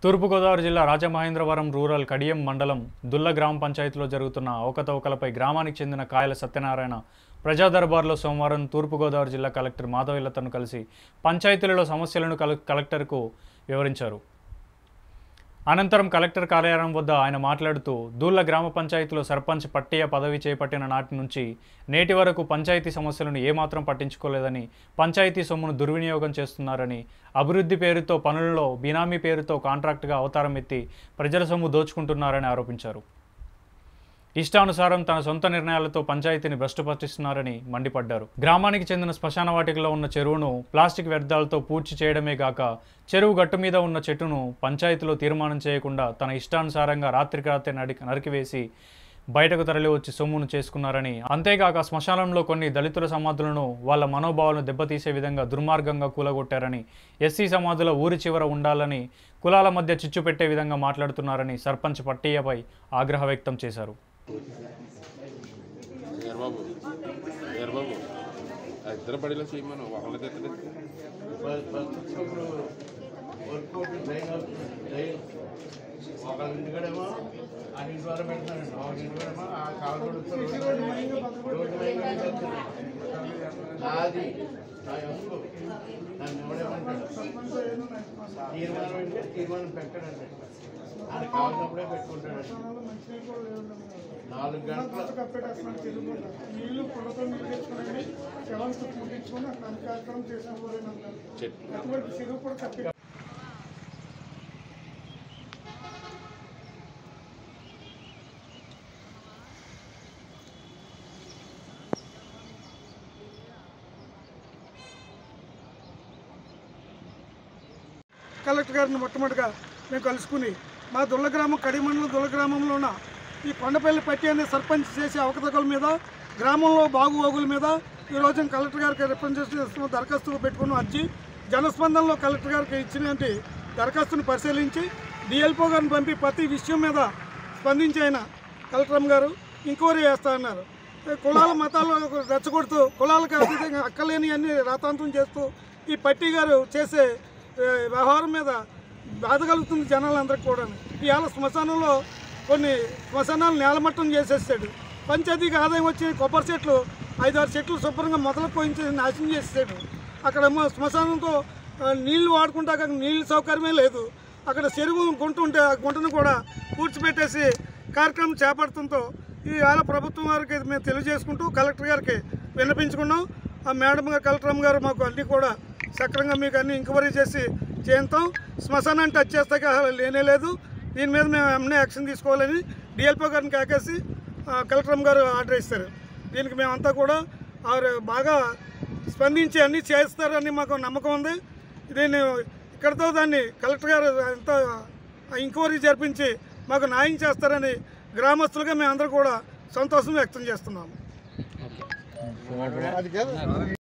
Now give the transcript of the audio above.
తూర్పుగోదావరి జిల్లా రాజమహేంద్రవరం రూరల్ కడియం మండలం దుల్ల గ్రామ పంచాయతీలో జరుగుతున్న అవకతవకలపై గ్రామానికి చెందిన కాయల సత్యనారాయణ ప్రజా దర్బార్లో సోమవారం తూర్పుగోదావరి జిల్లా కలెక్టర్ మాధవిలతను కలిసి పంచాయతీలలో సమస్యలను కల కలెక్టర్కు వివరించారు అనంతరం కలెక్టర్ కార్యాలయం వద్ద ఆయన మాట్లాడుతూ దూళ్ల గ్రామ పంచాయతీలో సర్పంచ్ పట్టియ పదవి చేపట్టిన నాటి నుంచి నేటి వరకు పంచాయతీ సమస్యలను ఏమాత్రం పట్టించుకోలేదని పంచాయతీ సొమ్మును దుర్వినియోగం చేస్తున్నారని అభివృద్ధి పేరుతో పనులలో బినామీ పేరుతో కాంట్రాక్టుగా అవతారం ఎత్తి ప్రజల సొమ్ము దోచుకుంటున్నారని ఆరోపించారు ఇష్టానుసారం తన సొంత నిర్ణయాలతో పంచాయతీని భ్రష్టు పట్టిస్తున్నారని మండిపడ్డారు గ్రామానికి చెందిన శ్మశాన వాటికలో ఉన్న చెరువును ప్లాస్టిక్ వ్యర్థాలతో పూడ్చి చేయడమే గాక చెరువు గట్టు మీద ఉన్న చెట్టును పంచాయతీలో తీర్మానం చేయకుండా తన ఇష్టానుసారంగా రాత్రికి రాత్రి నడి నరికివేసి బయటకు తరలి వచ్చి సొమ్మును చేసుకున్నారని అంతేగాక శ్మశానంలో కొన్ని దళితుల సమాధులను వాళ్ళ మనోభావాలను దెబ్బతీసే విధంగా దుర్మార్గంగా కూలగొట్టారని ఎస్సీ సమాధుల ఊరి చివర ఉండాలని కులాల మధ్య చిచ్చు పెట్టే విధంగా మాట్లాడుతున్నారని సర్పంచ్ పట్టియపై ఆగ్రహ వ్యక్తం చేశారు వీరబాబు వీరబాబు ఆ ఇద్దరు బడిలో చేయమను ఒకళ్ళకి ఎక్కడ వర్కౌట్ ట్రైన్ అవుతుంది ట్రైన్ ఒకళ్ళ ఇంటికాడేమో ఆ ఇంటి ద్వారా పెడతానండి ఒక ఇంటికాడేమో ఆ కాలు రోడ్డు పైన నాది నా యొక్క నన్ను ఎవడేమంటాడు తీర్మానం అంటే తీర్మానం పెట్టాడండి ఆయన కావాల్సినప్పుడే పెట్టుకుంటాడండి నాలుగు గంటల కప్పెట్టేస్తున్నాడు తెలుగు నీళ్లు పొలతో నీళ్ళు తెచ్చుకోండి శవానికి ముట్టించుకొని అక్కడ అంత కార్యక్రమం చేసిన పోలేనంటారు చెట్టు అటువంటి చెరువు కూడా కప్పి కలెక్టర్ గారిని మొట్టమొదటిగా మేము కలుసుకుని మా దుల్ల గ్రామం కడి మండలం దుల్ల గ్రామంలో ఉన్న ఈ కొండపల్లి పట్టి అనే సర్పంచ్ చేసే అవకతవకల మీద గ్రామంలో బాగుబాగుల మీద ఈ రోజు కలెక్టర్ గారికి రిప్రజెంటేషన్ దరఖాస్తు పెట్టుకున్న అర్జీ జనస్పందనలో కలెక్టర్ గారికి ఇచ్చినటువంటి దరఖాస్తును పరిశీలించి డిఎల్పో గారిని పంపి ప్రతి విషయం మీద స్పందించి ఆయన కలెక్టర్ గారు ఎంక్వైరీ చేస్తా అన్నారు కులాల మతాలు రెచ్చగొడుతూ కులాలకు అతీతంగా అక్కలేని అన్ని రాతాంతం చేస్తూ ఈ పట్టి గారు చేసే ఏ, వ్యవహారం మీద బాధ కలుగుతుంది జనాలందరికీ కూడా ఇవాళ శ్మశానంలో కొన్ని శ్మశానాలు నేలమట్టం చేసేసాడు పంచాయతీకి ఆదాయం వచ్చి కొబ్బరి చెట్లు ఐదారు చెట్లు శుభ్రంగా మొదలు పోయించి నాశనం చేసేసాడు అక్కడేమో శ్మశానంతో ఆ, నీళ్లు వాడుకుంటాక అక్కడ నీళ్ళ సౌకర్యమే లేదు అక్కడ చెరువు గుంట ఉంటే ఆ గుంటను కూడా పూడ్చిపెట్టేసి కార్యక్రమం చేపడుతుందో ఈ వేళ ప్రభుత్వం వారికి మేము తెలియజేసుకుంటూ కలెక్టర్ గారికి విన్నపించుకున్నాం ఆ మేడం గారు కలెక్టర్ అమ్మ గారు మాకు అన్నీ కూడా సక్రంగా మీకు అన్ని ఎంక్వైరీ చేసి చేస్తాం శ్మశానాన్ని టచ్ చేస్తాక అసలు లేనే లేదు దీని మీద మేము ఎమ్మె యాక్షన్ తీసుకోవాలని డిఎల్పో గారిని కాకేసి ఆ, కలెక్టర్ అమ్మ గారు ఆర్డర్ ఇస్తారు దీనికి మేమంతా కూడా ఆరు బాగా స్పందించి అన్నీ చేస్తారని మాకు నమ్మకం ఉంది దీన్ని ఇక్కడితో దాన్ని కలెక్టర్ గారు ఎంత ఎంక్వైరీ జరిపించి మాకు న్యాయం చేస్తారని గ్రామస్తులుగా మేము అందరూ కూడా సంతోషం వ్యక్తం చేస్తున్నాము